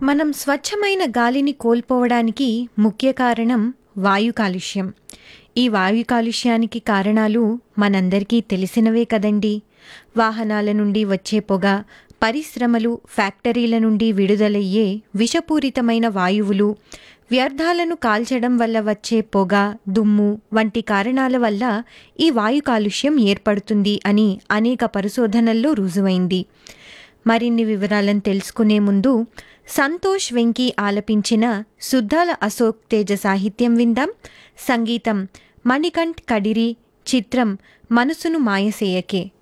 మనం స్వచ్ఛమైన గాలిని కోల్పోవడానికి ముఖ్య కారణం వాయు కాలుష్యం ఈ వాయు కాలుష్యానికి కారణాలు మనందరికీ తెలిసినవే కదండి వాహనాల నుండి వచ్చే పొగ పరిశ్రమలు ఫ్యాక్టరీల నుండి విడుదలయ్యే విషపూరితమైన వాయువులు వ్యర్థాలను కాల్చడం వల్ల వచ్చే పొగ దుమ్ము వంటి కారణాల వల్ల ఈ వాయు కాలుష్యం ఏర్పడుతుంది అని అనేక పరిశోధనల్లో రుజువైంది మరిన్ని వివరాలను తెలుసుకునే ముందు సంతోష్ వెంకీ ఆలపించిన సుద్దాల అశోక్ తేజ సాహిత్యం విందాం సంగీతం మణికంఠ్ కడిరి చిత్రం మనసును మాయసేయకే